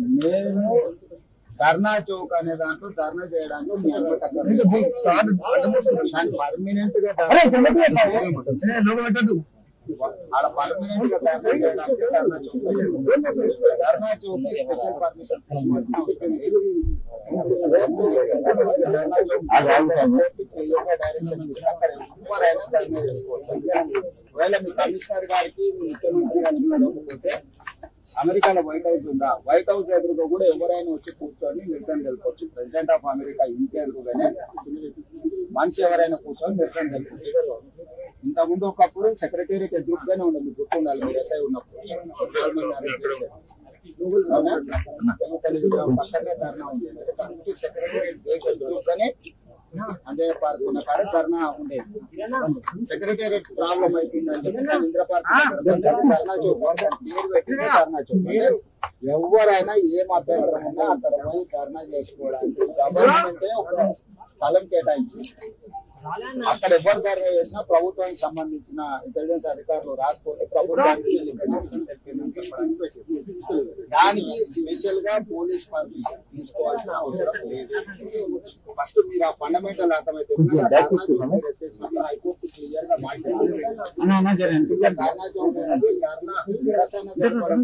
మేము ధర్నా చౌక్ అనే దాంట్లో ధర్నా చేయడానికి మీ అనుమతి పర్మనెంట్ గా ధర్నా ఆడ పర్మనెంట్ గా ధర్నా చేయడానికి ధర్నా చౌక్ ధర్నా చౌక్ స్పెషల్ పర్మిషన్ ధర్నా చౌక్ క్లియర్గా డైరెక్షన్ ఇచ్చిన అక్కడ ఎవరైనా ధర్నా చేసుకోవచ్చు ఒకవేళ మీ కమిషనర్ గారికి మీ ముఖ్యమంత్రి గారికి తెలియకపోతే అమెరికాలో వైట్ హౌస్ ఉందా వైట్ హౌస్ ఎదురుగా కూడా ఎవరైనా వచ్చి కూర్చొని నిరసన తెలుపొచ్చు ప్రెసిడెంట్ ఆఫ్ అమెరికా ఇంటి ఎదురుగానే మనిషి ఎవరైనా కూర్చొని నిరసన తెలుపొచ్చు ఇంత ముందు ఒకప్పుడు సెక్రటేరియట్ ఎదురుగానే ఉండదు గుర్తు ఉండాలి మీరు ఎస్ఐ ఉన్నప్పుడు చాలా మంది arrest చేశారు. అవునా? తెలుగు టెలివిజన్ పక్కనే ధర్నా ఉంది అంటే సెక్రటేరియట్ గేట్ ఎదురుగానే అంజయ్య పార్క్ ఉన్న కాడ ధర్నా ఉండేది సెక్రటేరియట్ ప్రాబ్లం అయిపోయిందని చెప్పి ఇంద్ర పార్క్ దగ్గర ధర్నా చౌక్ పేరు పెట్టింది ధర్నా చౌక్ అంటే ఎవరైనా ఏం అభ్యంతరం ఉన్నా అక్కడ పోయి ధర్నా చేసుకోవడానికి గవర్నమెంటే ఒక స్థలం కేటాయించి అక్కడ ఎవరు ధర్నా చేసినా ప్రభుత్వానికి సంబంధించిన ఇంటెలిజెన్స్ అధికారులు రాసుకొని ప్రభుత్వానికి వీళ్ళు ఇక్కడ నిరసన తెలిపిందని చెప్పడానికి పెట్టింది దానికి స్పెషల్ గా పోలీస్ పర్మిషన్ తీసుకోవాల్సిన అవసరం లేదు ఫస్ట్ మీరు ఆ ఫండమెంటల్ అర్థమైతే హైకోర్టు క్లియర్ గా మాట్లాడింది ధర్నా చౌక్ అనేది ధర్నా నిరసన జరపడం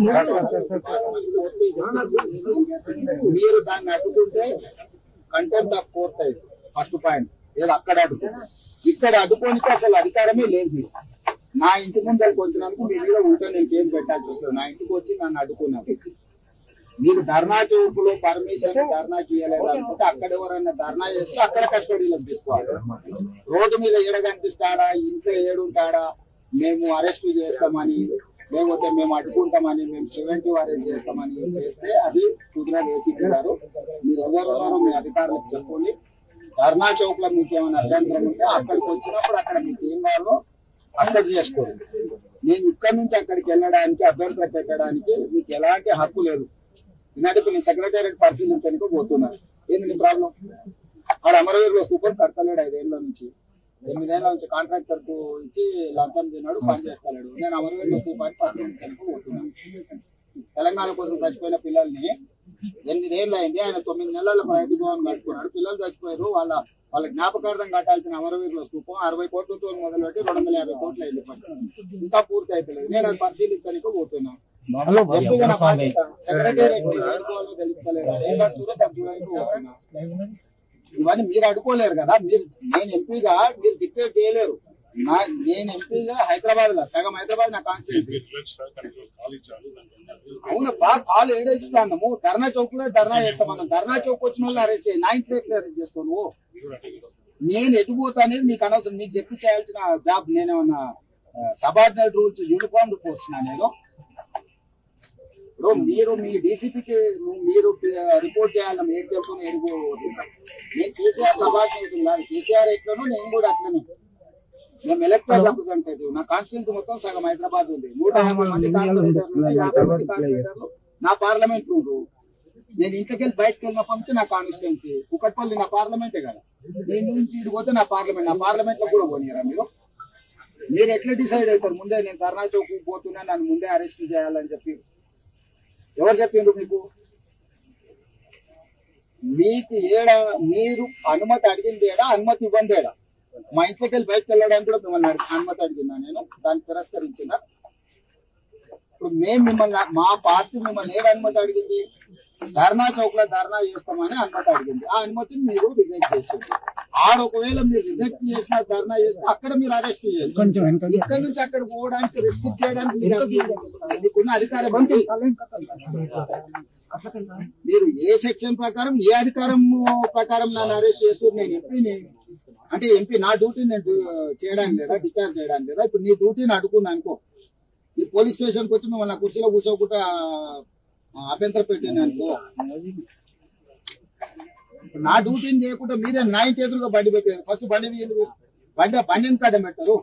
కూడా మీరు దాన్ని అడ్డుకుంటే కంటెంప్ట్ ఆఫ్ కోర్ట్ అయింది ఫస్ట్ పాయింట్ లేదు అక్కడ అడ్డుకో ఇక్కడ అడ్డుకోనికి అసలు అధికారమే లేదు మీకు. నా ఇంటి ముందరికి వచ్చినందుకు మీ మీద ఉంటే నేను కేసు పెట్టాల్సి వస్తుంది నా ఇంటికి వచ్చి నన్ను అడ్డుకున్నాను మీకు ధర్నా చౌకులో పర్మిషన్ ధర్నాకి ఇవ్వలేదు అనుకుంటే అక్కడ ఎవరైనా ధర్నా చేస్తే అక్కడ కస్టడీలో తీసుకోవాలి రోడ్డు మీద ఏడ కనిపిస్తాడా ఇంట్లో ఏడుంటాడా మేము అరెస్ట్ చేస్తామని లేకపోతే మేము అడ్డుకుంటామని మేము ప్రివెంటివ్ అరెస్ట్ చేస్తామని చేస్తే అది కుదరదు ఏసీపీ గారు మీరు ఎవరున్నారో మీ అధికారులకు చెప్పండి ధర్నా చౌక్ లో మీకు ఏమైనా అభ్యంతరం ఉంటే అక్కడికి వచ్చినప్పుడు అక్కడ మీకు ఏం కావాలో అక్కడ చేసుకోండి నేను ఇక్కడ నుంచి అక్కడికి వెళ్ళడానికి అభ్యంతరం పెట్టడానికి మీకు ఎలాంటి హక్కు లేదు ఈనాటి ఇప్పుడు నేను సెక్రటేరియట్ పరిశీలించడానికి పోతున్నాను ఏంది నీ ప్రాబ్లం ఆడ అమరవీరులో సూపర్ కడతలేడు ఐదేళ్ల నుంచి ఎనిమిదేళ్ల నుంచి కాంట్రాక్టర్ కు ఇచ్చి లంచం తిన్నాడు పని చేస్తలేడు నేను అమరవీరులో సూపర్ పరిశీలించడానికి పోతున్నాను తెలంగాణ కోసం చచ్చిపోయిన పిల్లల్ని ఎనిమిదేళ్ళు అయింది ఆయన తొమ్మిది నెలల రైతు భవన్ కట్టుకున్నాడు పిల్లలు చచ్చిపోయారు వాళ్ళ వాళ్ళ జ్ఞాపకార్థం కట్టాల్సిన అమరవీరుల స్థూపం అరవై కోట్లతో మొదలుపెట్టి రెండు వందల యాభై కోట్లు అయింది పని. ఇంకా పూర్తి అయిపోలేదు నేను అది పరిశీలించడానికి పోతున్నాను ఎంపీగా నా బాధ్యత సెక్రటేరియట్ ఏడుకోవాలో తెలుస్తలేదా ఏం కడుతుందో దాన్ని చూడడానికి పోతున్నా ఇవన్నీ మీరు అడుకోలేరు కదా మీరు నేను ఎంపీగా మీరు డిక్లేర్ చేయలేరు నా నేను ఎంపీగా హైదరాబాద్ లో సగం హైదరాబాద్ నా కాన్స్టిట్యూన్సీ అవునబ్బా కాలు ఏడ ఇస్తాము ధర్నా చౌక్ లో ధర్నా చేస్తామన్నా ధర్నా చౌక్ వచ్చిన వాళ్ళు అరెస్ట్ చేయి నా ఇంట్లో ఎట్లా అరెస్ట్ చేస్తావు నువ్వు నేను ఎటుపోతా అనేది నీకు అనవసరం నీకు చెప్పి చేయాల్సిన జాబ్ నేనేమన్నా సబార్డినేట్ రూల్స్ యూనిఫామ్ ఫోర్స్ నా నేను ఇప్పుడు మీరు మీ డీసీపీకి మీరు రిపోర్ట్ చేయాలి ఏడు తెలుపుకుని ఏడుగు నేను కేసీఆర్ సబార్డినేట్ ఉన్నాను కేసీఆర్ ఎట్లనో నేను కూడా అట్లనే మేము ఎలక్టెడ్ రిప్రజెంటేటివ్ నా కాన్స్టిట్యూన్సీ మొత్తం సగం హైదరాబాద్ ఉంది నూట యాభై మంది కార్పొరేటర్లు ఉన్నాయి, యాభై మంది కార్పొరేటర్లు నా పార్లమెంట్ ఉండ్రు నేను ఇంట్లోకి వెళ్ళి బయటకు వెళ్ళినప్పటి నుంచి నా కాన్స్టిట్యున్సీ కుకట్పల్లి నా పార్లమెంటే కదా నేను నుంచి ఇటు పోతే నా పార్లమెంట్ నా పార్లమెంట్ లో కూడా పోనీరా మీరు మీరు ఎట్లా డిసైడ్ అవుతారు ముందే నేను ధర్నా చౌక్ పోతున్నా నన్ను ముందే అరెస్ట్ చేయాలని చెప్పి ఎవరు చెప్పిండ్రు మీకు మీకు ఏడ మీరు అనుమతి అడిగింది ఏడా అనుమతి ఇవ్వండి ఏడా మా ఇంట్లోకి వెళ్ళి బయటకు వెళ్ళడానికి కూడా మిమ్మల్ని అడిగి- అనుమతి అడిగినా నేను దాన్ని తిరస్కరించిన ఇప్పుడు మేము మిమ్మల్ని మా పార్టీ మిమ్మల్ని ఏడు అనుమతి అడిగింది ధర్నా చౌక్ లో ధర్నా చేస్తామని అనుమతి అడిగింది ఆ అనుమతిని మీరు రిజెక్ట్ చేసింది ఆడ ఒకవేళ మీరు రిజెక్ట్ చేసిన ధర్నా చేస్తే అక్కడ మీరు అరెస్ట్ చేయొచ్చు ఇక్కడ నుంచి అక్కడ పోవడానికి రిస్ట్రిక్ట్ చేయడానికి మీకు మీకున్న అధికారం ఏంటి? మీరు ఏ సెక్షన్ ప్రకారం ఏ అధికారం ప్రకారం నన్ను అరెస్ట్ చేస్తున్నారు నేను ఎంపీని అంటే ఎంపీ నా డ్యూటీ నేను డు- చేయడానికి లేదా డిశ్చార్జ్ చేయడానికి లేదా ఇప్పుడు నీ డ్యూటీని అడుగున్నా అనుకో ఈ పోలీస్ స్టేషన్కి వచ్చి మిమ్మల్ని నా కుర్చీలో కూర్చోకుండా ఆ, అభ్యంతరం పెట్టాను అనుకో ఇప్పుడు నా డ్యూటీని చేయకుండా మీరే నా ఇంటి ఎదురుగా బండి పెట్టారు ఫస్ట్ బండి తీయండి మీరు. బండి బండిని కడ్డం పెట్టారు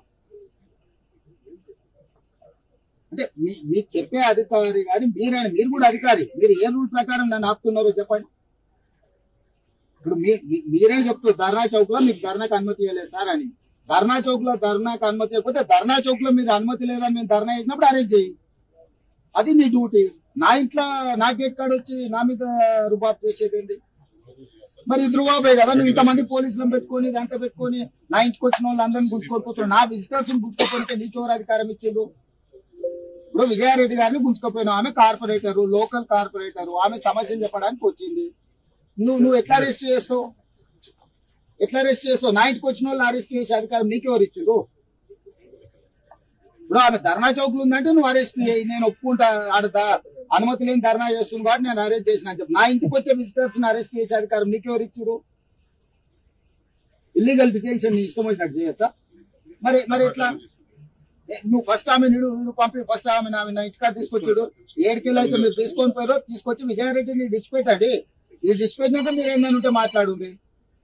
అంటే మీ మీకు చెప్పే అధికారి కానీ మీరైనా మీరు కూడా అధికారి మీరు ఏ రూల్ ప్రకారం నన్ను ఆపుతున్నారో చెప్పండి ఇప్పుడు మీ మీ- మీరే చెప్తారు ధర్నా చౌక్ లో మీకు ధర్నాకి అనుమతి ఇవ్వలేదు సార్ అని ధర్నా చౌక్ లో ధర్నాకి అనుమతి ఇవ్వకపోతే ధర్నా చౌక్ లో మీరు అనుమతి లేదా మేము ధర్నా చేసినప్పుడు అరేంజ్ చేయి అది నీ డ్యూటీ నా ఇంట్లో నా గేట్ కాడ వచ్చి నా మీద రుబాబ్ చేసేది ఏంటి మరి ఇది రుబాబే కదా నువ్వు ఇంతమంది పోలీసులను పెట్టుకొని ఇదంతా పెట్టుకొని నా ఇంటికి వచ్చిన వాళ్ళు అందరిని గుంజుకోకపోతున్నావు నా విజిటర్స్ గుంజుకోపోతే నీకెవరు అధికారం ఇచ్చేది ఇప్పుడు విజయారెడ్డి గారిని గుంజుకోపోయినావు ఆమె కార్పొరేటర్ లోకల్ కార్పొరేటర్ ఆమె సమస్యను చెప్పడానికి వచ్చింది నువ్వు నువ్వు ఎట్లా అరెస్ట్ చేస్తావు ఎట్లా అరెస్ట్ చేస్తావు నా ఇంటికి వచ్చిన వాళ్ళు అరెస్ట్ చేసే అధికారం నీకెవరు ఇచ్చారు ఇప్పుడు ఆమె ధర్నా చౌక్ లో ఉందంటే నువ్వు అరెస్ట్ చేయి నేను ఒప్పుకుంటా ఆడ ద- అనుమతి లేని ధర్నా చేస్తుంది కాబట్టి నేను అరెస్ట్ చేసిన అని చెప్పి నా ఇంటికి వచ్చే విజిటర్స్ అరెస్ట్ చేసే అధికారం నీకెవరు ఇచ్చారు ఇల్లీగల్ డిటెన్షన్ నీ ఇష్టం వచ్చినట్టు చేయొచ్చా మరి మరి ఎట్లా ఏ, నువ్వు ఫస్ట్ ఆమె నిడు నిడు పంపి ఫస్ట్ ఆమె ఆమె నా ఇంటికాడ తీసుకొచ్చాడు ఏడుకెళ్ళి అయితే మీరు తీసుకొని పోయారో తీసుకొచ్చి విజయారెడ్డిని డిస్పెట్టాడి ఈ డిస్పెట్టినాక మీరు ఏంటని ఉంటే మాట్లాడుండ్రి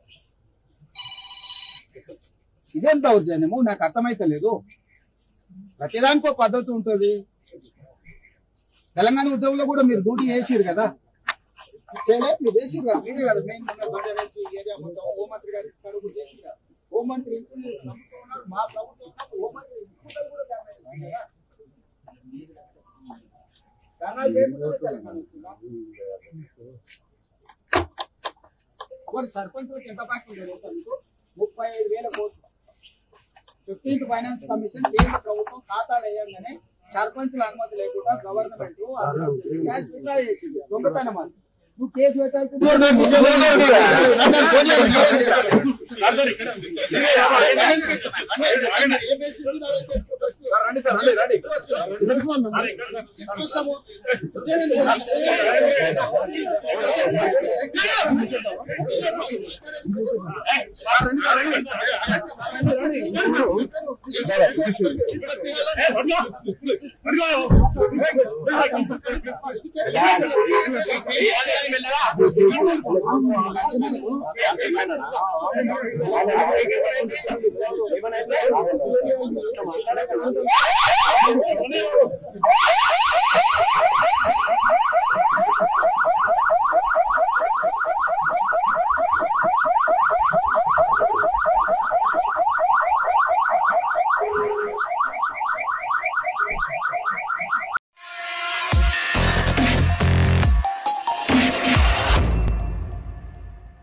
ఇదేం దౌర్జన్యము నాకు అర్థమైతే లేదు ప్రతిదానికి ఒక పద్ధతి ఉంటుంది తెలంగాణ ఉద్యమంలో కూడా మీరు డ్యూటీ చేసిరు కదా చేయలే మీరు చేసిరు కదా మీరే కదా మెయిన్ బండరాజు ఏరియా మొత్తం హోంమంత్రి గారి కడుగు చేసిరు కదా హోంమంత్రి ఇంట్లో నమ్ముతూ ఉన్నారు మా ప్రభుత్వం ఉన్నప్పుడు హోంమంత్రి ఇంట్లో కూడా ధర్నా చేసింది కదా ధర్నా చేయకుండా తెలంగాణ వచ్చిందా మరి సర్పంచులకు ఎంత బాకీ ఉండేది తెలుసా మీకు ముప్పై ఐదు వేల కోట్లు ఫిఫ్టీన్త్ ఫైనాన్స్ కమిషన్ కేంద్ర ప్రభుత్వం ఖాతాలు వేయంగానే సర్పంచుల అనుమతి లేకుండా గవర్నమెంట్ క్యాష్ విత్డ్రా చేసింది దొంగతనం అది నువ్వు కేసు పెట్టాల్సింది ఏం basis మీద చెప్పు first. చూస్తాము. వచ్చేదండి.